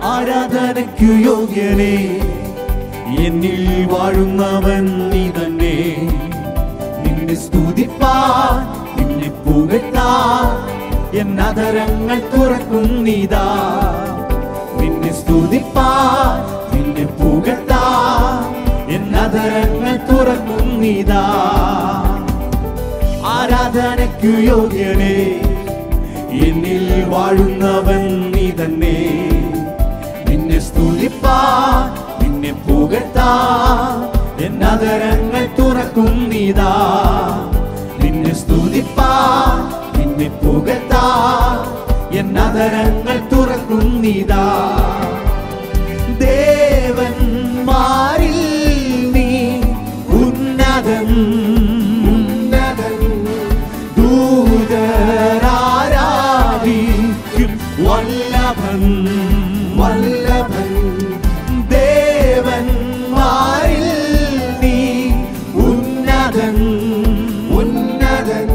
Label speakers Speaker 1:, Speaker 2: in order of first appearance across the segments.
Speaker 1: ആരാധനയ്ക്കു യോഗ്യനേ എന്നിൽ വാഴുന്നവൻ നീ തന്നെ നിന്നെ സ്തുതിപ്പാൻ നിന്നെ പുകഴ്ത്താൻ എന്നതരങ്ങൾ തുറക്കും നീതാ നിന്നെ സ്തുതിപ്പാൻ നിന്നെ പുകഴ്ത്താൻ എന്നതരങ്ങൾ തുറക്കും നീതാ ആരാധനയ്ക്കു യോഗ്യനേ എന്നിൽ വാഴുന്നവൻ നീ തന്നെ നിന്നെ സ്തുതിപ്പാൻ നിന്നെ പുകഴ്ത്താൻ എന്നതരങ്ങൾ തുറക്കും നീതാ നിന്നെ സ്തുതിപ്പാൻ നിന്നെ പുകഴ്ത്താൻ എന്നതരങ്ങൾ തുറക്കും നീതാ ദേവന്മാരിൽ നീ ഉന്നതൻ ഉന്നതൻ ദൂതരാരാധിക്കും വല്ലഭൻ വല്ലഭൻ ദേവന്മാരിൽ നീ ഉന്നതൻ ഉന്നതൻ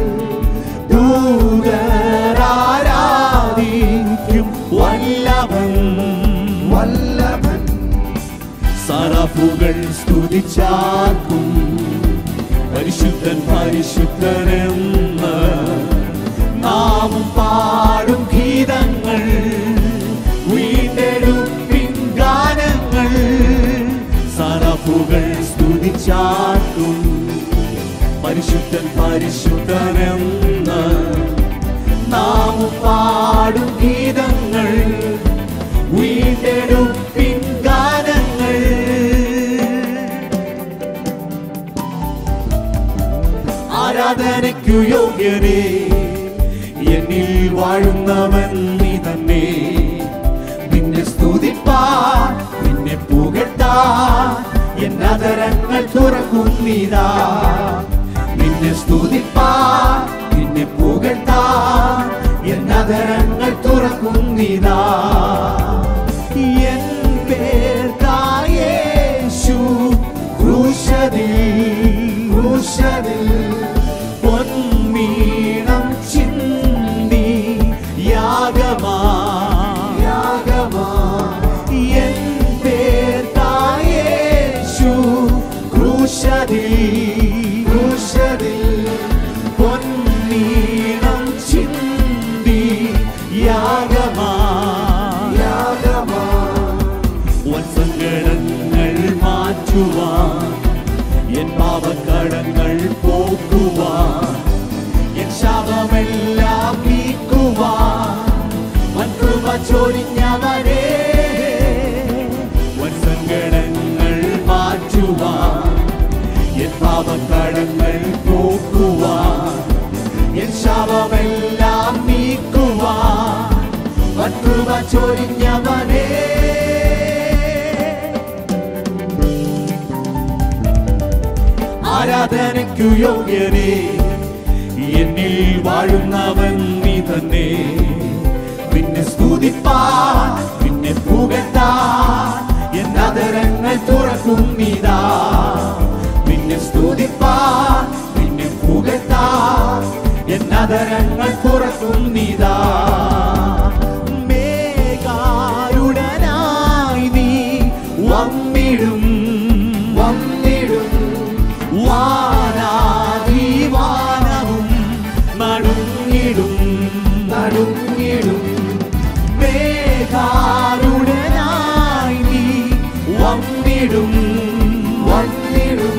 Speaker 1: ദൂതരാരാധിക്കും വല്ലഭൻ വല്ലഭൻ സറഫുകൾ സ്തുതിച്ചാർക്കും പരിശുദ്ധൻ പരിശുദ്ധനെന്ന് നാമും പാടും ഗീതങ്ങൾ വീണ്ടെടുപ്പിൻ ഗാനങ്ങൾ സറഫുകൾ സ്തുതിച്ചാർക്കും പരിശുദ്ധൻ പരിശുദ്ധനെന്ന് നാമും പാടും ഗീതങ്ങൾ വീണ്ടെടുപ്പിൻ ഗാനങ്ങൾ ആരാധനയ്ക്കു യോഗ്യനേ എന്നിൽ വാഴുന്നവൻ നീ തന്നെ നിന്നെ സ്തുതിപ്പാൻ നിന്നെ പുകഴ്ത്താൻ എന്നതരങ്ങൾ തുറക്കും നീതാ നിന്നെ സ്തുതിപ്പാൻ നിന്നെ പുകഴ്ത്താൻ എന്നതരങ്ങൾ തുറക്കും നീതാ എൻ പേർക്കായേശു ക്രൂശതിൽ ക്രൂശതിൽ പൊന്മീണം ചിന്തി യാഗമാ യാഗമാ എൻ പേർക്കായേശു ക്രൂശതിൽ ക്രൂശതിൽ പൊന്മീണം ചിന്തി യാഗമാ യാഗമാ വത്സങ്കടങ്ങൾ മാറ്റുവാൻ എൻ പാപക്കടങ്ങൾ പോക്കുവാൻ എൻ ശാപമെല്ലാം നീക്കുവാൻ വൻകൃപ ചൊരിഞ്ഞവരേ വത്സങ്കടങ്ങൾ മാറ്റുവാൻ എൻ പാപക്കടങ്ങൾ പോക്കുവാൻ എൻ ശാപമെല്ലാം നീക്കുവാൻ വൻകൃപ ചൊരിഞ്ഞവനേ ആരാധനയ്ക്കു യോഗ്യനേ എന്നിൽ വാഴുന്നവൻ നീ തന്നെ നിന്നെ സ്തുതിപ്പാൻ നിന്നെ പുകഴ്ത്താൻ എന്നതരങ്ങൾ തുറക്കും നീതാ നിന്നെ സ്തുതിപ്പാൻ നിന്നെ പുകഴ്ത്താൻ എന്നതരങ്ങൾ തുറക്കും നീതാ മേഘാരുടനായി നീ വന്നിടും വന്നിടും വാനാതിവാനവും നടുങ്ങിടും നടുങ്ങിടും മേഘാരുടനായി നീ വന്നിടും വന്നിടും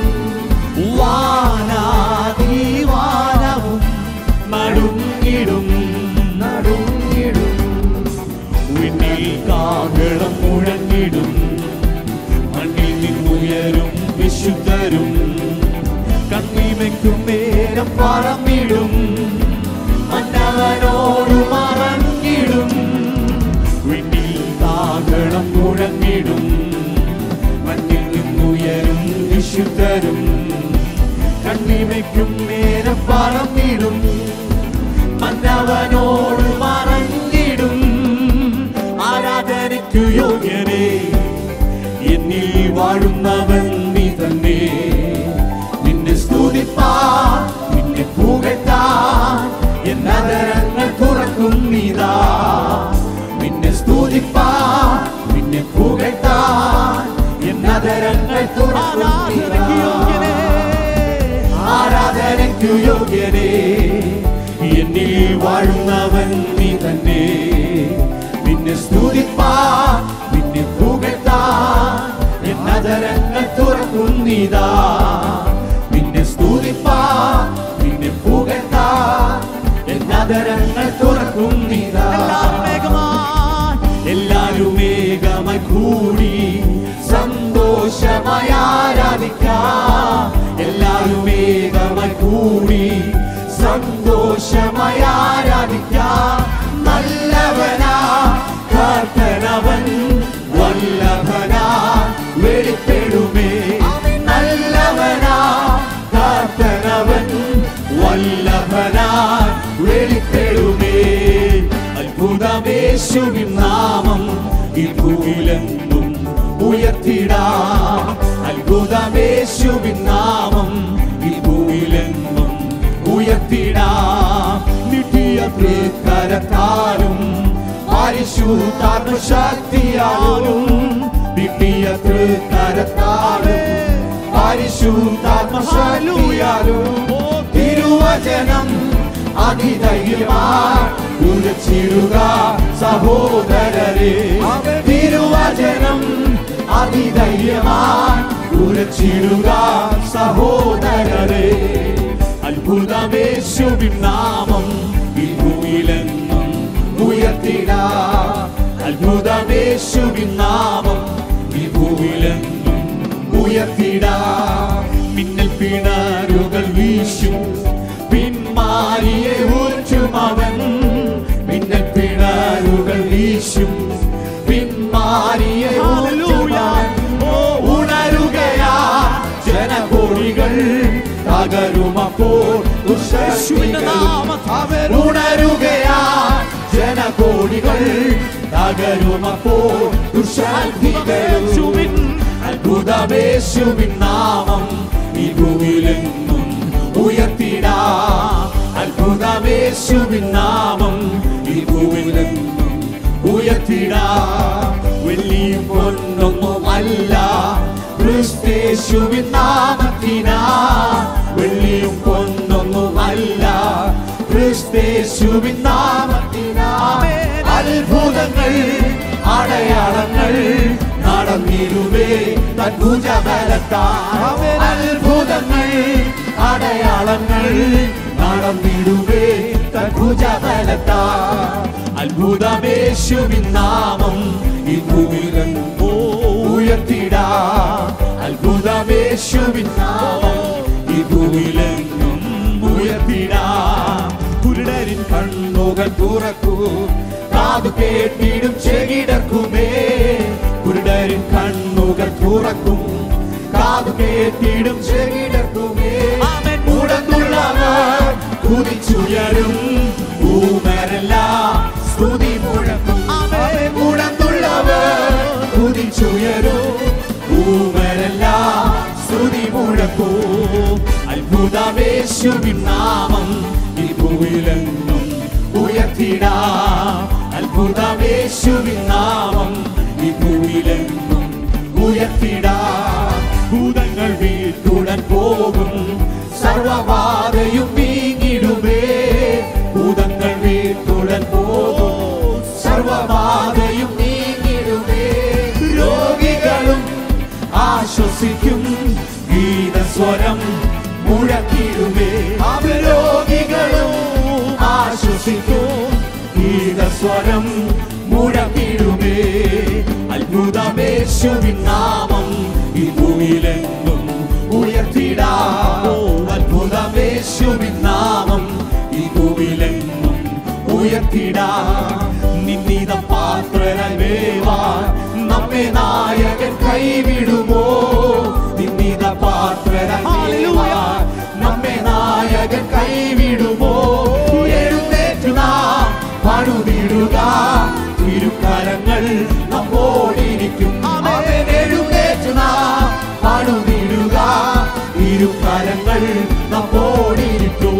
Speaker 1: വാനാതിവാനവും നടുങ്ങിടും നടുങ്ങിടും വിണ്ണിൽ കാഹളം മുഴങ്ങിടും മണ്ണിൽ നിന്നുയരും വിശുദ്ധരും കണ്ണീമയ്ക്കും നേരം പറന്നിടും മന്നവനോട് മറഞ്ഞിടും വിണ്ണിൽ കാഹളം മുഴങ്ങിടും മണ്ണിൽ നിന്നുയരും വിശുദ്ധരും കണ്ണിമയ്ക്കും നേരം പറന്നിടും മന്നവനോട് മറഞ്ഞിടും ആരാധനയ്ക്കു യോഗ്യനേ എന്നിൽ വാഴുന്നവൻ നീ തന്നെ നിന്നെ സ്തുതിപ്പാൻ നിന്നെ പുകഴ്ത്താൻ എന്നതരങ്ങൾ തുറക്കും നീതാ നിന്നെ സ്തുതിപ്പാൻ നിന്നെ നിന്നെ പുകഴ്ത്താൻ എന്നതരങ്ങൾ
Speaker 2: ആരാധനയ്ക്ക് യോഗ്യനേ
Speaker 1: ആരാധനയ്ക്കു യോഗ്യനേ എന്നിൽ വാഴുന്നവൻ നീ തന്നെ നിന്നെ സ്തുതിപ്പാ നിന്നെ പുകഴ്ത്താ എന്നതരങ്ങൾ തുറക്കുന്നീതാ നിന്നെ സ്തുതിപ്പാ നിന്നെ പുകഴ്ത്താ എന്നതരങ്ങൾ തുറക്കുന്നീതാ
Speaker 2: എല്ലാവരും വേഗമായി
Speaker 1: എല്ലാരും ഏകമായി കൂടി സന്തോഷമായി ആരാധിക്കാം എല്ലാരും ഏകമായി കൂടി സന്തോഷമായി ആരാധിക്കാം നല്ലവനാ കർത്തനവൻ വല്ലഭനാ വെളിപ്പെടുമേ നല്ലവനാ കർത്തനവൻ വല്ലഭനാ വെളിപ്പെടുമേ അത്ഭുതമേശുവിൻ നാമം ഈ ഭൂവിലെന്നും ഉയർത്തിടാം അത്ഭുതമേശുവിൻ നാമം ഈ ഭൂവിലെന്നും ഉയർത്തിടാം നിട്ടിയ തൃക്കരത്താലും പരിശുദ്ധാത്മ ശക്തിയാലും നിട്ടിയ തൃക്കരത്താലും പരിശുദ്ധാത്മ ശക്തിയാലും തിരുവചനം അതിധൈര്യമായി ഉരച്ചിടുക സഹോദരരെ തിരുവചനം അതിധൈര്യമായി ഉരച്ചിടുക സഹോദരരെ അത്ഭുതമേശുവിൻ നാമം ഈ ഭൂമിയിലെന്നും ഉയർത്തിടാ അത്ഭുതമേശുവിൻ നാമം ഈ ഭൂമിയിലെന്നും ഉയർത്തിടാ മിന്നൽ പിണറുകൾ വീശും പിന്മാരിയെ ഊറ്റും അവൻ മിന്നൽ പിണറുകൾ വീശും പിന്മാരിയെ ഊറ്റും അവൻ. ഓ, ഉണരുകയാ ജനകോടികൾ തകരുമപ്പോൾ
Speaker 2: യേശുവിന്റെ നാമത്തിൽ
Speaker 1: ഉണരുകയാ ജനകോടികൾ തകരുമപ്പോൾ ദുശാന്തികളും അത്ഭുതമേശുവിൻ നാമം ഈ ഭൂമിയിലെന്നും ഉയർത്തിടാ അത്ഭുതമേശുവിൻ നാമം ഈ ഭൂമിയിലെന്നും ഉയർത്തിടാ വെള്ളിയും പൊന്നൊന്നുമല്ല ക്രിസ്തേശുവിൻ നാമത്തിനാ വെള്ളിയും പൊന്നൊന്നുമല്ല ക്രിസ്തേശുവിൻ നാമത്തിനാ അത്ഭുതങ്ങൾ അടയാളങ്ങൾ നടന്നിരുവേ തദ്ഭുജബലത്താൽ അത്ഭുതങ്ങൾ അടയാളങ്ങൾ നടന്നിടുവേ തദ്ഭുജബലത്താൽ അത്ഭുതമേശുവിൻ നാമം ഈ ഭൂമിയിലെങ്ങോ ഉയർത്തിടാ അത്ഭുതമേശുവിൻ നാമം ഈ ഭൂമിയിലെങ്ങും ഉയർത്തിടാ കുരുടരിൻ കണ്ണുകൾ തുറക്കൂ കാതു കേട്ടിടും ചെകിടർക്കുമേ കുരുടരിൻ കണ്ണുകൾ തുറക്കും കാതു കേട്ടിടും ചെകിടർക്കുമേ
Speaker 2: ആമേൻ.
Speaker 1: ഉടന്നുള്ളവർ കുതിച്ചുയരും ഊമരെല്ലാം സ്തുതി മുഴക്കും
Speaker 2: ആമേൻ.
Speaker 1: ഉടന്നുള്ളവർ കുതിച്ചുയരും ഊമരെല്ലാം സ്തുതി മുഴക്കും അത്ഭുതമേശുവിൻ നാമം ഈ ഭൂവിലെങ്ങും ഉയർത്തിടാ അത്ഭുതമേശുവിൻ നാമം ഈ ഭൂവിലെങ്ങും ഉയർത്തിടാ ഭൂതങ്ങൾ വീട്ടുടൻ പോകും സർവബാധയും നീങ്ങിടുമേ ഭൂതങ്ങൾ വീട്ടുടൻ പോകും സർവബാധയും നീങ്ങിടുമേ രോഗികളും ആശ്വസിക്കും ഗീതസ്വരം മുഴക്കിടുമേ രോഗികളും ആശ്വസിക്കും ഗീതസ്വരം മുഴക്കിടുമേ അത്ഭുതമേശുവിൻ നാമം ഈ ഭൂമിയിലെങ്ങും ഉയർത്തിടാ അത്ഭുതമേശുവിൻ നാമം ഈ ഭൂമിയിലെങ്ങും ഉയർത്തിടാ നിന്നിത പാത്രരവേവാൻ നമ്മെ നായകൻ കൈവിടുമോ നിന്നിത പാത്രരവേവാൻ നമ്മെ നായകൻ കൈവിടുമോ എഴുന്നേറ്റു നാം പണുതിടുക തിരുക്കരങ്ങൾ നമ്മോടിരിക്കും അവൻ എഴുന്നേറ്റു നാം പണുതിടുക തിരുക്കരങ്ങൾ നമ്മോടിരിക്കും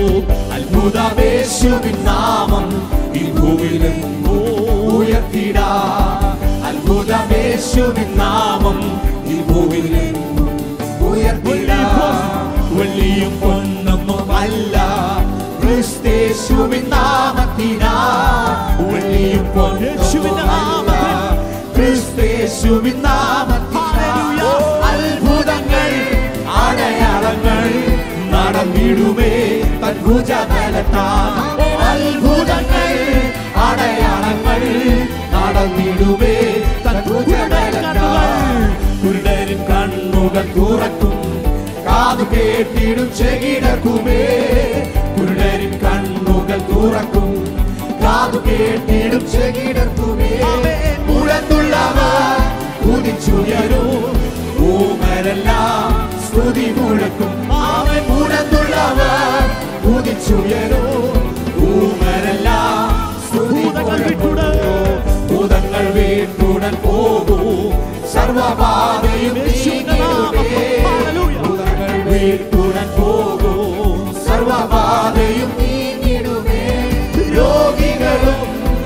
Speaker 1: അത്ഭുതമേശുവിൻ നാമം ഈ ഭൂമിയിലെങ്ങോ ഉയർത്തിടാ അത്ഭുതമേ ക്രിസ്തേശുവിൻ നാമം ഈ ഭൂമിയിൽ എങ്ങും ഉയർത്തിടാം വെള്ളിയും പൊന്നൊന്നും അല്ല ക്രിസ്തേശുവിൻ നാമത്തിനാ വെള്ളിയും
Speaker 2: യേശുവിന്റെ
Speaker 1: പൊന്നൊന്നും അല്ല
Speaker 2: നാമത്തിൽ.
Speaker 1: ക്രിസ്തേശുവിൻ നാമത്തിനാ
Speaker 2: ഹല്ലേലൂയ.
Speaker 1: അത്ഭുതങ്ങൾ അടയാളങ്ങൾ നടന്നിടുമേ തദ്ഭുജബലത്താൽ അത്ഭുതങ്ങൾ അടയാളങ്ങൾ നടന്നിടുമേ തദ്ഭുജബലത്താൽ കുരുടരിൻ കണ്ണുകൾ തുറക്കും കാതു കേട്ടിടും ചെകിടക്കുമേ കുരുടരിൻ കണ്ണുകൾ തുറക്കും കാതു കേട്ടിടും ചെകിടക്കുമേ മുഴന്നുള്ളവർ കുതിച്ചുയരും ഊമരെല്ലാം സ്തുതി മുഴക്കും അവൻ മുഴന്നുള്ളവർ കുതിച്ചുയരും ഊമരെല്ലാം സ്തുതി
Speaker 2: ഭൂതങ്ങൾ
Speaker 1: മുഴക്കും
Speaker 2: വിട്ടുട.
Speaker 1: ഭൂതങ്ങൾ വീട്ടുടൻ പോകൂ സർവബാധയും
Speaker 2: യേശുവിന്റെ നാമത്തിൽ.
Speaker 1: നീങ്ങിടുമേ.
Speaker 2: ഹല്ലേലൂയ.
Speaker 1: ഭൂതങ്ങൾ വീട്ടുടൻ പോകൂ സർവബാധയും നീങ്ങിടുമേ രോഗികളും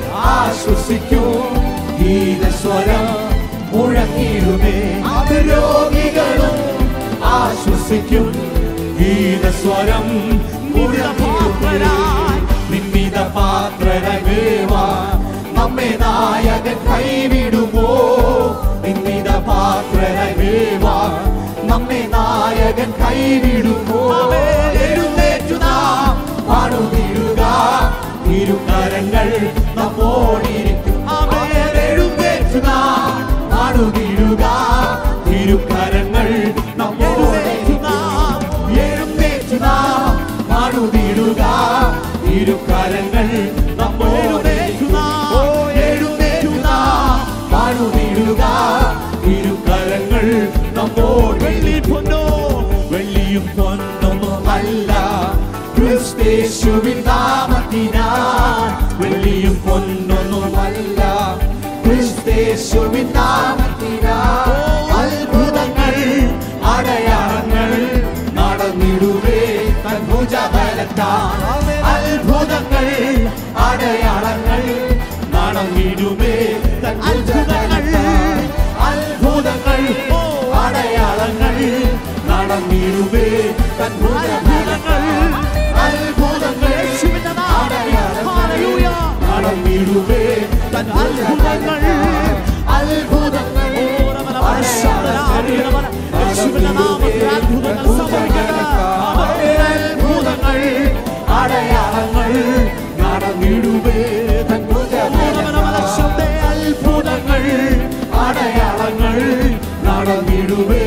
Speaker 1: ആശ്വസിക്കും ഗീതസ്വരം മുഴങ്ങിടുമേ രോഗികളും ആശ്വസിക്കും ഗീതസ്വരം മുഴങ്ങിടുമേ നിന്നിത പാത്രരവേവാ നമ്മെ നായകൻ കൈവിടുമോ നിന്നിത പാത്രരവേവാ നമ്മെ നായകൻ കൈവിടുമോ എഴുന്നേറ്റു നാം പാടുതിടുക ഇരുകരങ്ങൾ നമ്മോടിരിക്കും എഴുന്നേറ്റു നാം പാടുതിടുക ഇരുകരങ്ങൾ നമ്മോടിരിക്കും എഴുന്നേറ്റു നാം പാടുതിടുക ഇരുകരങ്ങൾ നമ്മോടിരിക്കും ഓ എഴുന്നേറ്റു നാം പാടുതിടുക ഇരുകരങ്ങൾ നമ്മോട്
Speaker 2: വെള്ളി പൊന്നോ
Speaker 1: വെള്ളിയും പൊന്നൊന്നും അല്ല ക്രിസ്തേശുവിൻ നാമത്തിനാൽ വെള്ളിയും പൊന്നൊന്നും അല്ല ക്രിസ്തേശുവിൻ നാമത്തിനാൽ അത്ഭുതങ്ങൾ അടയാളങ്ങൾ നടന്നിടുവേ തദ്ഭുജബലത്താൽ അത്ഭുതങ്ങൾ അടയാളങ്ങൾ നടന്നിടുമേ തദ്ഭുജബലത്താൽ അത്ഭുതങ്ങൾ അടയാളങ്ങൾ നടന്നിടുവേ തദ്ഭുജബലത്താൽ അത്ഭുതങ്ങൾ
Speaker 2: യേശുവിന്റെ നാമത്തിൽ. ഹല്ലേലൂയ.
Speaker 1: നടന്നിടുവേ
Speaker 2: അത്ഭുതങ്ങൾ.
Speaker 1: അത്ഭുതങ്ങൾ
Speaker 2: യേശുവിന്റെ നാമത്തിൽ അത്ഭുതങ്ങൾ സംഭവിക്കട്ടെ.
Speaker 1: അത്ഭുതങ്ങൾ അടയാളങ്ങൾ നടന്നിടുവേ അത്ഭുതങ്ങൾ അടയാളങ്ങൾ നടന്നിടുവേ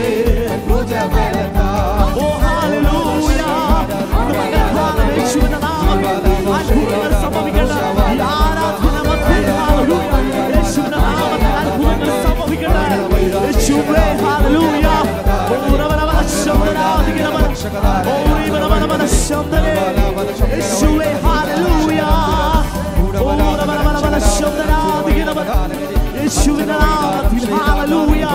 Speaker 2: ഓ ഹല്ലേലൂയ. ഇന്ന് പകൽക്കാലം യേശുവിന്റെ നാമത്തിൽ അത്ഭുതങ്ങൾ സംഭവിക്കട്ടെ. ഈ ആരാധന മധ്യേ ഹല്ലേലൂയ. യേശുവിന്റെ നാമത്തിൽ അത്ഭുതങ്ങൾ സംഭവിക്കട്ടെ. യേശുവേ ഹല്ലേലൂയ. ഓ റവറവ ശബ്ദരാധികരവ. ഓ റിവറവറവ ശബ്ദരേ. യേശുവേ ഹല്ലേലൂയ. ഓ റവറവറവ ശബ്ദരാധികരവ. യേശുവിന്റെ നാമത്തിൽ ഹല്ലേലൂയ.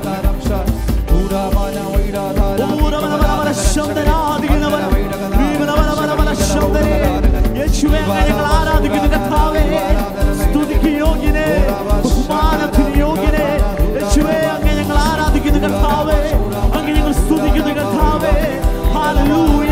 Speaker 2: യേശുവേ ഞങ്ങൾ ആരാധിക്കുന്ന കർത്താവേ സ്തുതിക്ക് യോഗ്യനെ ബഹുമാനത്തിന് യോഗ്യനെ യേശുവേ അങ്ങ് ഞങ്ങൾ ആരാധിക്കുന്ന കർത്താവേ അങ്ങ് ഞങ്ങൾ സ്തുതിക്കുന്ന കർത്താവേ ഹല്ലേലൂയ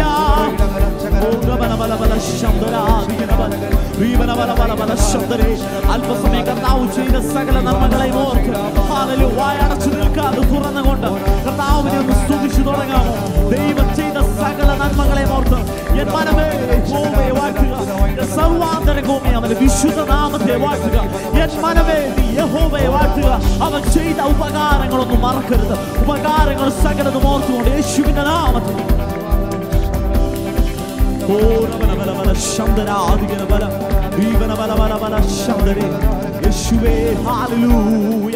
Speaker 2: അല്പസമയം കർത്താവ് ചെയ്ത സകല നന്മകളെയും ഓർത്ത് ഹാലലു വായടച്ചു നിൽക്കാതെ തുറന്നുകൊണ്ട് കർത്താവിനെ ഒന്ന് സ്തുതിച്ചു തുടങ്ങാമോ ദൈവം ചെയ്ത സകല നന്മകളെയും ഓർത്ത് എൻ മനമേ യഹോവയെ വാഴ്ത്തുക എന്റെ സർവാന്തരകവുമേ അവന്റെ വിശുദ്ധ നാമത്തെ വാഴ്ത്തുക എൻ മനമേ നീ യഹോവയെ വാഴ്ത്തുക അവൻ ചെയ്ത ഉപകാരങ്ങളൊന്നും മറക്കരുത് ഉപകാരങ്ങൾ സകലതും ഓർത്തുകൊണ്ട് യേശുവിന്റെ നാമത്തിൽ യേശുവേ ഹാലലൂയ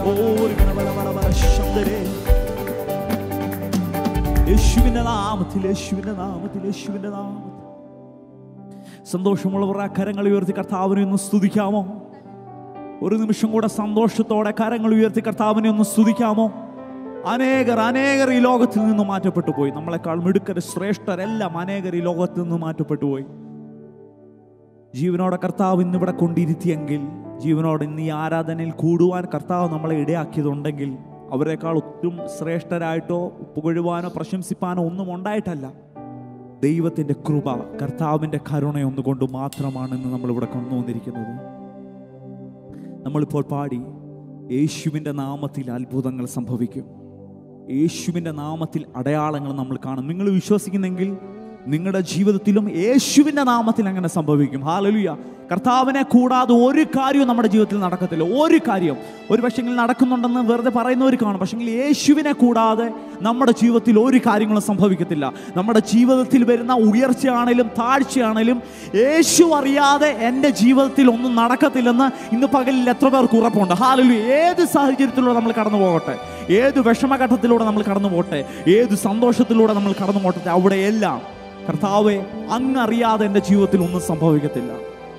Speaker 2: യേശുവിന്റെ നാമത്തിൽ യേശുവിന്റെ നാമത്തിൽ യേശുവിന്റെ നാമത്തിൽ സന്തോഷമുള്ളവർ ആ കരങ്ങൾ ഉയർത്തി കർത്താവിനെ ഒന്ന് സ്തുതിക്കാമോ ഒരു നിമിഷം കൂടെ സന്തോഷത്തോടെ കരങ്ങൾ ഉയർത്തി കർത്താവിനെ ഒന്ന് സ്തുതിക്കാമോ അനേകർ അനേകർ ഈ ലോകത്തിൽ നിന്ന് മാറ്റപ്പെട്ടു പോയി നമ്മളെക്കാൾ മിടുക്കർ ശ്രേഷ്ഠരെല്ലാം അനേകർ ഈ ലോകത്തിൽ നിന്ന് മാറ്റപ്പെട്ടു പോയി ജീവനോടെ കർത്താവ് ഇന്നിവിടെ കൊണ്ടിരുത്തിയെങ്കിൽ ജീവനോടെ ഇന്ന് ഈ ആരാധനയിൽ കൂടുവാൻ കർത്താവ് നമ്മളെ ഇടയാക്കിയതുണ്ടെങ്കിൽ അവരെക്കാൾ ഒട്ടും ശ്രേഷ്ഠരായിട്ടോ പുകഴുവാനോ പ്രശംസിപ്പാനോ ഒന്നും ഉണ്ടായിട്ടല്ല ദൈവത്തിൻ്റെ കൃപ കർത്താവിൻ്റെ കരുണയൊന്നുകൊണ്ട് മാത്രമാണ് ഇന്ന് നമ്മളിവിടെ കൊണ്ടുവന്നിരിക്കുന്നത് നമ്മളിപ്പോൾ പാടി യേശുവിൻ്റെ നാമത്തിൽ അത്ഭുതങ്ങൾ സംഭവിക്കും യേശുവിൻ്റെ നാമത്തിൽ അടയാളങ്ങൾ നമ്മൾ കാണും നിങ്ങൾ വിശ്വസിക്കുന്നെങ്കിൽ നിങ്ങളുടെ ജീവിതത്തിലും യേശുവിൻ്റെ നാമത്തിൽ അങ്ങനെ സംഭവിക്കും ഹാലലുയ കർത്താവിനെ കൂടാതെ ഒരു കാര്യവും നമ്മുടെ ജീവിതത്തിൽ നടക്കത്തില്ല ഒരു കാര്യം ഒരു പക്ഷെങ്കിൽ നടക്കുന്നുണ്ടെന്ന് വെറുതെ പറയുന്നവർ കാണും പക്ഷെങ്കിൽ യേശുവിനെ കൂടാതെ നമ്മുടെ ജീവിതത്തിൽ ഒരു കാര്യങ്ങളും സംഭവിക്കത്തില്ല നമ്മുടെ ജീവിതത്തിൽ വരുന്ന ഉയർച്ചയാണേലും താഴ്ചയാണേലും യേശു അറിയാതെ എൻ്റെ ജീവിതത്തിൽ ഒന്നും നടക്കത്തില്ലെന്ന് ഇന്ന് പകലിൽ എത്ര പേർക്ക് ഉറപ്പുണ്ട് ഹാലലു ഏത് സാഹചര്യത്തിലൂടെ നമ്മൾ കടന്നു പോകട്ടെ ഏത് വിഷമഘട്ടത്തിലൂടെ നമ്മൾ കടന്നു പോകട്ടെ ഏത് സന്തോഷത്തിലൂടെ നമ്മൾ കടന്നു പോകട്ടെ അവിടെയെല്ലാം കർത്താവെ അങ്ങറിയാതെ എൻ്റെ ജീവിതത്തിൽ ഒന്നും സംഭവിക്കത്തില്ല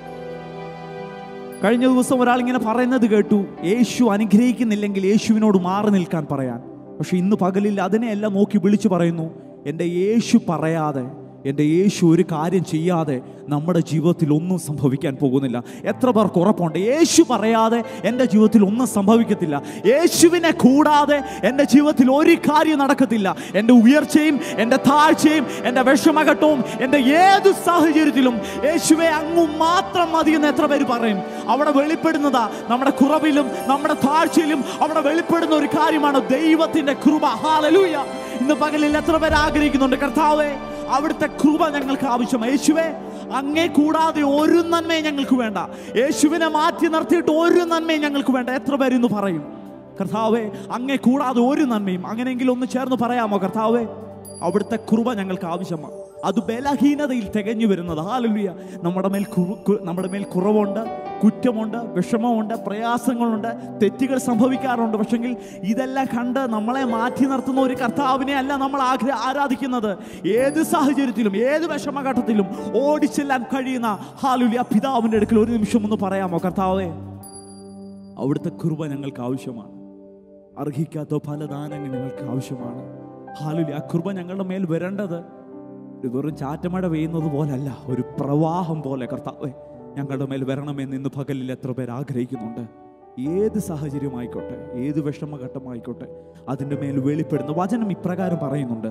Speaker 2: കഴിഞ്ഞ ദിവസം ഒരാൾ ഇങ്ങനെ പറയുന്നത് കേട്ടു യേശു അനുഗ്രഹിക്കുന്നില്ലെങ്കിൽ യേശുവിനോട് മാറി നിൽക്കാൻ പറയാൻ പക്ഷെ ഇന്ന് പകലിൽ അതിനെയെല്ലാം നോക്കി വിളിച്ചു പറയുന്നു എൻ്റെ യേശു പറയാതെ എൻ്റെ യേശു ഒരു കാര്യം ചെയ്യാതെ നമ്മുടെ ജീവിതത്തിൽ ഒന്നും സംഭവിക്കാൻ പോകുന്നില്ല എത്ര പേർക്ക് ഉറപ്പുണ്ട് യേശു പറയാതെ എൻ്റെ ജീവിതത്തിൽ ഒന്നും സംഭവിക്കത്തില്ല യേശുവിനെ കൂടാതെ എൻ്റെ ജീവിതത്തിൽ ഒരു കാര്യം നടക്കത്തില്ല എൻ്റെ ഉയർച്ചയും എൻ്റെ താഴ്ചയും എൻ്റെ വിഷമഘട്ടവും എൻ്റെ ഏത് സാഹചര്യത്തിലും യേശുവെ അങ്ങും മാത്രം മതി എന്ന് എത്ര പേര് പറയും അവിടെ വെളിപ്പെടുന്നതാ നമ്മുടെ കുറവിലും നമ്മുടെ താഴ്ചയിലും അവിടെ വെളിപ്പെടുന്ന ഒരു കാര്യമാണ് ദൈവത്തിന്റെ കൃപ ഹാലലൂയ ഇന്ന് പകലിൽ എത്ര പേര് ആഗ്രഹിക്കുന്നുണ്ട് കർത്താവേ അവിടുത്തെ കൃപ ഞങ്ങൾക്ക് ആവശ്യമാണ് യേശുവേ അങ്ങേ കൂടാതെ ഒരു നന്മയും ഞങ്ങൾക്ക് വേണ്ട യേശുവിനെ മാറ്റി നിർത്തിയിട്ട് ഒരു നന്മയും ഞങ്ങൾക്ക് വേണ്ട എത്ര പേര് ഇന്ന് പറയും കർത്താവേ അങ്ങേ കൂടാതെ ഒരു നന്മയും അങ്ങനെയെങ്കിലും ഒന്ന് ചേർന്ന് പറയാമോ കർത്താവേ അവിടുത്തെ കൃപ ഞങ്ങൾക്ക് ആവശ്യമാണ് അത് ബലഹീനതയിൽ തികഞ്ഞു വരുന്നത് ഹാലലുയ നമ്മുടെ മേൽ കുറു- കു- നമ്മുടെ മേൽ കുറവുണ്ട് കുറ്റമുണ്ട് വിഷമമുണ്ട് പ്രയാസങ്ങളുണ്ട് തെറ്റുകൾ സംഭവിക്കാറുണ്ട് പക്ഷെങ്കിൽ ഇതെല്ലാം കണ്ട് നമ്മളെ മാറ്റി നിർത്തുന്ന ഒരു കർത്താവിനെ അല്ല നമ്മൾ ആഗ്ര ആരാധിക്കുന്നത് ഏത് സാഹചര്യത്തിലും ഏത് വിഷമഘട്ടത്തിലും ഓടിച്ചെല്ലാൻ കഴിയുന്ന ഹാലുലിയ പിതാവിൻ്റെ അടുക്കൽ ഒരു നിമിഷം ഒന്ന് പറയാമോ കർത്താവേ അവിടുത്തെ കൃപ ഞങ്ങൾക്ക് ആവശ്യമാണ് അർഹിക്കാത്ത പല ദാനങ്ങൾ ഞങ്ങൾക്ക് ആവശ്യമാണ് ഹാലുലി ആ കൃപ ഞങ്ങളുടെ മേൽ വരേണ്ടത് ഒരു വെറും ചാറ്റമഴ പെയ്യുന്നത് പോലല്ല ഒരു പ്രവാഹം പോലെ കർത്താവേ ഞങ്ങളുടെ മേൽ വരണമെന്ന് ഇന്ന് പകലിൽ എത്ര പേർ ആഗ്രഹിക്കുന്നുണ്ട് ഏത് സാഹചര്യമായിക്കോട്ടെ ഏത് വിഷമഘട്ടമായിക്കോട്ടെ അതിൻ്റെ മേൽ വെളിപ്പെടുന്ന വചനം ഇപ്രകാരം പറയുന്നുണ്ട്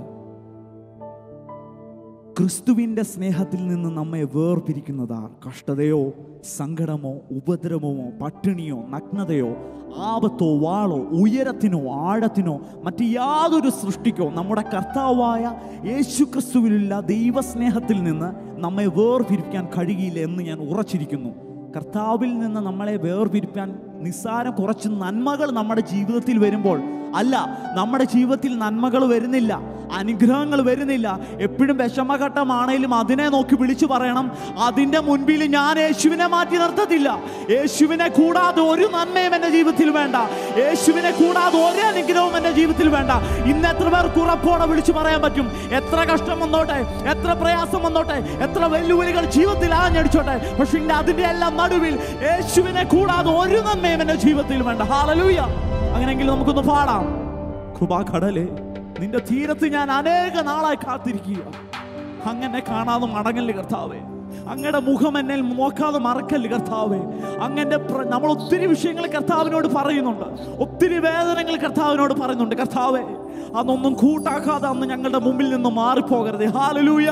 Speaker 2: ക്രിസ്തുവിൻ്റെ സ്നേഹത്തിൽ നിന്ന് നമ്മെ വേർപിരിക്കുന്നതാ കഷ്ടതയോ സങ്കടമോ ഉപദ്രവമോ പട്ടിണിയോ നഗ്നതയോ ആപത്തോ വാളോ ഉയരത്തിനോ ആഴത്തിനോ മറ്റ് യാതൊരു സൃഷ്ടിക്കോ നമ്മുടെ കർത്താവായ യേശു ക്രിസ്തുവിലുള്ള ദൈവസ്നേഹത്തിൽ നിന്ന് നമ്മെ വേർപിരിക്കാൻ കഴിയില്ല എന്ന് ഞാൻ ഉറച്ചിരിക്കുന്നു കർത്താവിൽ നിന്ന് നമ്മളെ വേർപിരിക്കാൻ നിസ്സാരം കുറച്ച് നന്മകൾ നമ്മുടെ ജീവിതത്തിൽ വരുമ്പോൾ അല്ല നമ്മുടെ ജീവിതത്തിൽ നന്മകൾ വരുന്നില്ല അനുഗ്രഹങ്ങൾ വരുന്നില്ല എപ്പോഴും വിഷമഘട്ടമാണേലും അതിനെ നോക്കി വിളിച്ചു പറയണം അതിൻ്റെ മുൻപിൽ ഞാൻ യേശുവിനെ മാറ്റി നിർത്തത്തില്ല യേശുവിനെ കൂടാതെ ഒരു നന്മയും എൻ്റെ ജീവിതത്തിൽ വേണ്ട യേശുവിനെ കൂടാതെ ഒരു അനുഗ്രഹവും എൻ്റെ ജീവിതത്തിൽ വേണ്ട ഇന്ന് എത്ര പേർക്ക് ഉറപ്പോടെ വിളിച്ചു പറയാൻ പറ്റും എത്ര കഷ്ടം വന്നോട്ടെ എത്ര പ്രയാസം വന്നോട്ടെ എത്ര വെല്ലുവിളികൾ ജീവിതത്തിൽ ആഞ്ഞടിച്ചോട്ടെ പക്ഷെ ഇന്ന് അതിൻ്റെ എല്ലാം നടുവിൽ യേശുവിനെ കൂടാതെ ഒരു നന്മയും എൻ്റെ ജീവിതത്തിൽ വേണ്ട ഹാലലൂയ അങ്ങനെയെങ്കിൽ നമുക്കൊന്ന് പാടാം കൃപാകടലേ നിന്റെ തീരത്ത് ഞാൻ അനേക നാളായി കാത്തിരിക്കുക അങ്ങനെ കാണാതെ മടങ്ങല്ലേ കർത്താവേ അങ്ങയുടെ മുഖം എന്നെ നോക്കാതെ മറക്കല്ലേ കർത്താവേ അങ്ങന്റെ പ്ര- നമ്മൾ ഒത്തിരി വിഷയങ്ങൾ കർത്താവിനോട് പറയുന്നുണ്ട് ഒത്തിരി വേദനകൾ കർത്താവിനോട് പറയുന്നുണ്ട് കർത്താവേ അതൊന്നും കൂട്ടാക്കാതെ അന്ന് ഞങ്ങളുടെ മുമ്പിൽ നിന്ന് മാറിപ്പോകരുത് ഹാലലൂയ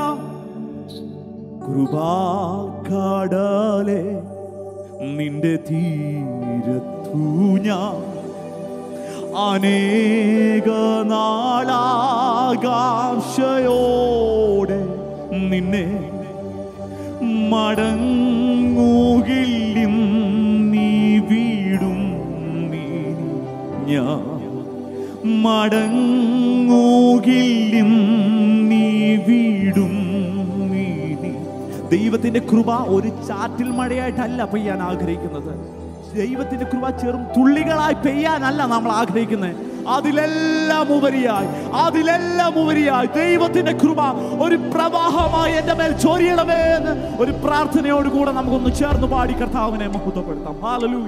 Speaker 2: കൃപാകടലേ നിന്റെ തീരത്തു ഞാൻ അനേക നാളാകാംക്ഷയോടെ നിന്നെ മടങ്ങുകില്ലും നീ വീടും നീ ഞാൻ മടങ്ങുകില്ലും നീ വീടും നീ ദൈവത്തിന്റെ കൃപ ഒരു ചാറ്റിൽ മഴയായിട്ടല്ല പെയ്യാൻ ആഗ്രഹിക്കുന്നത് ദൈവത്തിന്റെ കൃപ ചെറും തുള്ളികളായി പെയ്യാനല്ല നമ്മൾ ആഗ്രഹിക്കുന്നത് അതിലെല്ലാം ഉപരിയായി അതിലെല്ലാം ഉപരിയായി ദൈവത്തിന്റെ കൃപ ഒരു പ്രവാഹമായി എന്റെ മേൽ ചൊരിയണമേ എന്ന് ഒരു പ്രാർത്ഥനയോട് കൂടെ നമുക്കൊന്ന് ചേർന്ന് പാടി കർത്താവിനെ മഹത്വപ്പെടുത്താം ഹാലലൂയ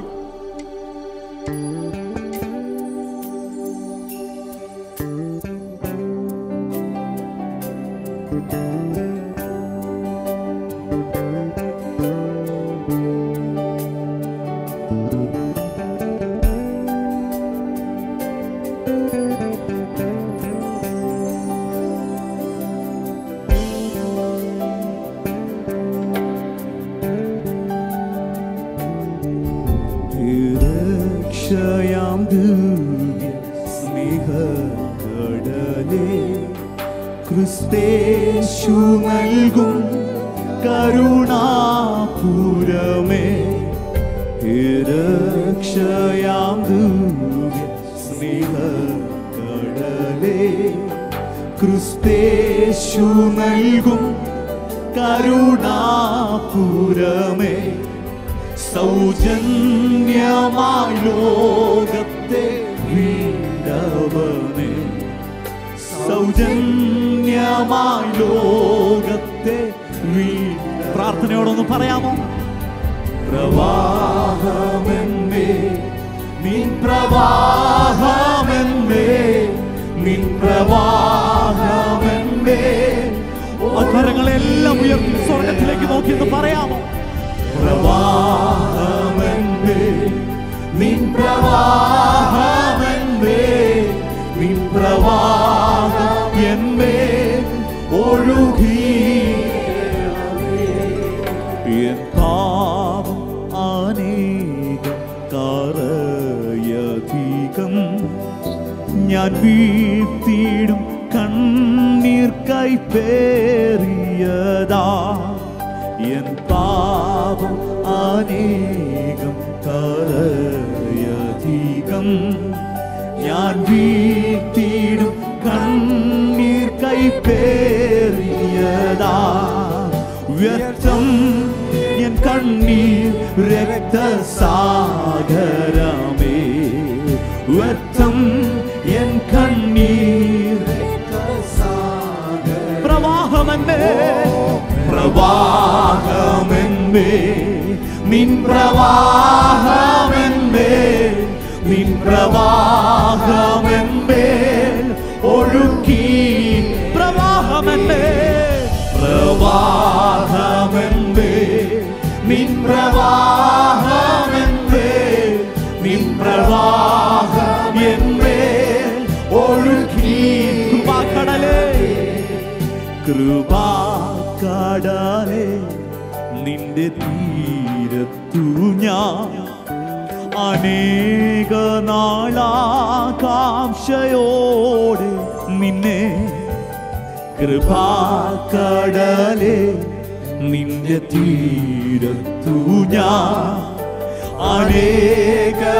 Speaker 3: രക്ഷയാം ദിവ്യ സ്നേഹക്കടലേ ക്രിസ്തേശു നൽകും കരുണാപുരമേ രക്ഷയാം ദിവ്യ സ്നേഹക്കടലേ ക്രിസ്തേശു നൽകും കരുണാപുരമേ സൗജന്യമായി ലോകത്തെ വീണ്ടവനേ സൗജന്യമായി ലോകത്തെ വീണ്ട
Speaker 2: പ്രാർത്ഥനയോടൊന്ന് പറയാമോ
Speaker 3: പ്രവാഹമെന്നേ നിൻ പ്രവാഹമെന്നേ നിൻ പ്രവാഹമെന്നേ
Speaker 2: കരങ്ങളെല്ലാം ഉയർത്തി സ്വർഗത്തിലേക്ക് നോക്കിയെന്ന് പറയാമോ
Speaker 3: പ്രവാഹമെന്നേ നിൻ പ്രവാഹമെന്നേ നിൻ പ്രവാഹം എന്നേ ഒഴുകി എൻ പാപം അനേകം കറയധികം ഞാൻ വീഴ്ത്തിയിടും കണ്ണീർ കൈപ്പേറിയതാ എൻ പാപം അനേകം കറയധികം ഞാൻ വീഴ്ത്തിയിടും കണ്ണീർ കൈപ്പേറിയതാ വ്യർത്ഥം എൻ കണ്ണീർ രക്തസാഗരമേ വ്യർത്ഥം എൻ കണ്ണീർ
Speaker 2: പ്രവാഹമെന്നേ
Speaker 3: പ്രവാഹമെന്നേ നിൻ പ്രവാഹമെന്നേ നിൻ പ്രവാഹമെന്നേ ഒഴുക്കി
Speaker 2: പ്രവാഹമെന്നേ
Speaker 3: പ്രവാഹമെന്നേ നിൻ പ്രവാഹമെന്നേ നിൻ പ്രവാഹം എന്നേ ഒഴുകി
Speaker 2: കൃപാക്കടലേ
Speaker 3: കൃപാക്കടലേ നിന്റെ തീരത്തു ഞാൻ അനേക നാളാകാംക്ഷയോടെ നിന്നെ കൃപാക്കടലേ നിന്റെ തീരത്തു ഞാൻ അനേക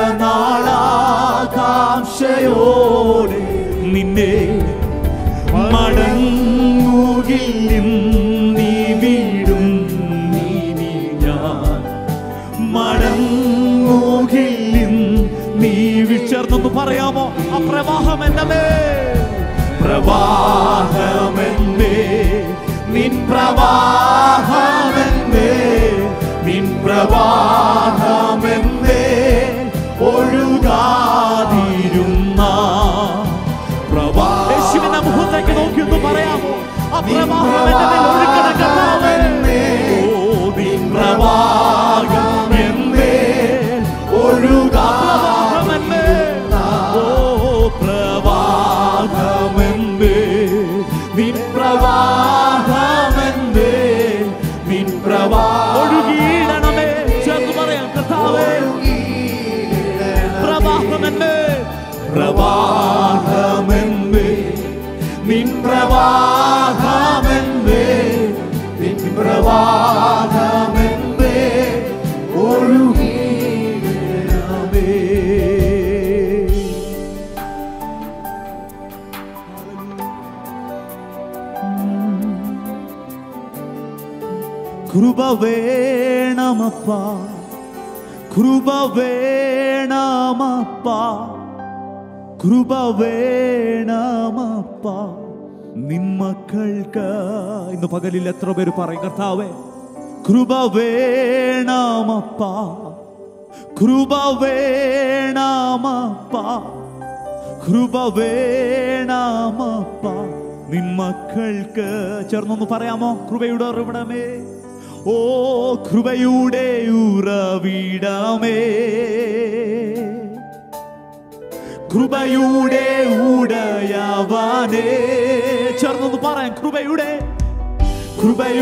Speaker 3: നാളാകാംക്ഷയോടെ നിന്നെ മടങ്ങുകിലും നീ വീടും നീ നീ ഞാൻ മടങ്ങുകിലും നീ
Speaker 2: ചേർന്നൊന്ന് പറയാമോ ആ പ്രവാഹം എന്റെ മേൽ
Speaker 3: പ്രവാഹമെന്നേ നിൻ പ്രവാഹമെന്നേ നിൻ പ്രവാഹമെന്നേ ഒഴുകാതിരുന്ന പ്രവാഹ
Speaker 2: യേശുവിന്റെ മുഖത്തേക്ക് നോക്കി ഒന്ന് പറയാമോ ആ പ്രവാഹം എന്റെ മേൽ ഒഴുകണ കർത്താവേ.
Speaker 3: ഓ, നിൻ പ്രവാഹമെന്നേ ഒഴുകാ
Speaker 2: പ്രവാഹമെന്നേ.
Speaker 3: ഓ പ്രവാഹമെന്നേ നിൻ പ്രവാഹമെന്നേ നിൻ പ്രവാഹം
Speaker 2: ഒഴുകിയിടണമേ ചേർന്ന് പറയാം കർത്താവേ പ്രവാഹമെന്നേ
Speaker 3: പ്രവാഹമെന്നേ നിൻ പ്രവാഹമെന്നേ നിൻ പ്രവാഹമെന്നേ ഒഴുകിയിടണമേ കൃപ വേണമപ്പ കൃപ വേണമപ്പ കൃപ വേണമപ്പ നിന്മക്കൾക്ക്
Speaker 2: ഇന്ന് പകലിൽ എത്ര പേര് പറയും കർത്താവേ
Speaker 3: കൃപ വേണമപ്പ കൃപ വേണമപ്പ കൃപ വേണമപ്പ നിന്മക്കൾക്ക്
Speaker 2: ചേർന്നൊന്ന് പറയാമോ കൃപയുടെ ഉറവിടമേ
Speaker 3: ഓ കൃപയുടെ ഉറവിടമേ കൃപയുടെ ഉടയവനേ
Speaker 2: ചേർന്നൊന്ന് പറയാം കൃപയുടെ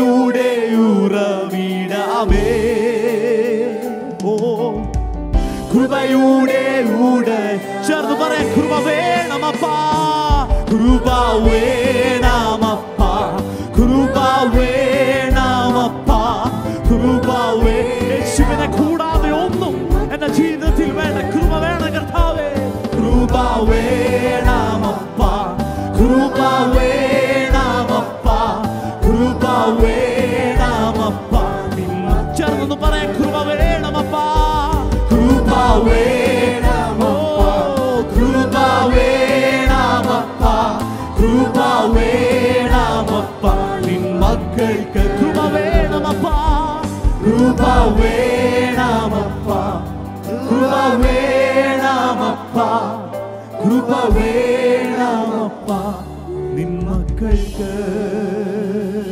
Speaker 3: കൃപയുടെ ഉറവിടമേ ഓ കൃപയുടെ ഊടെ ചേർന്ന് പറയാം കൃപ വേണമപ്പാ കൃപ വേണമപ്പാ കൃപ വേണമപ്പാ കൃപ വേ യേശുവിനെ കൂടാതെ ഒന്നും എന്റെ ജീവിതത്തിൽ വേണ്ട കൃപ വേണം കർത്താവേ കൃപ വേണമപ്പാ കൃപ വേണമപ്പാ കൃപ വേണമപ്പാ നിമ്മ ചേർന്നൊന്ന് പറയാം കൃപ വേണമപ്പാ കൃപ വേണമപ്പാ കൃപ വേണമപ്പാ കൃപ വേണമപ്പാ നിൻ മക്കൾക്ക് കൃപ വേണമപ്പാ കൃപ വേണമപ്പാ കൃപ വേണമപ്പാ കൃപ വേണമപ്പാ നിൻ മക്കൾക്ക്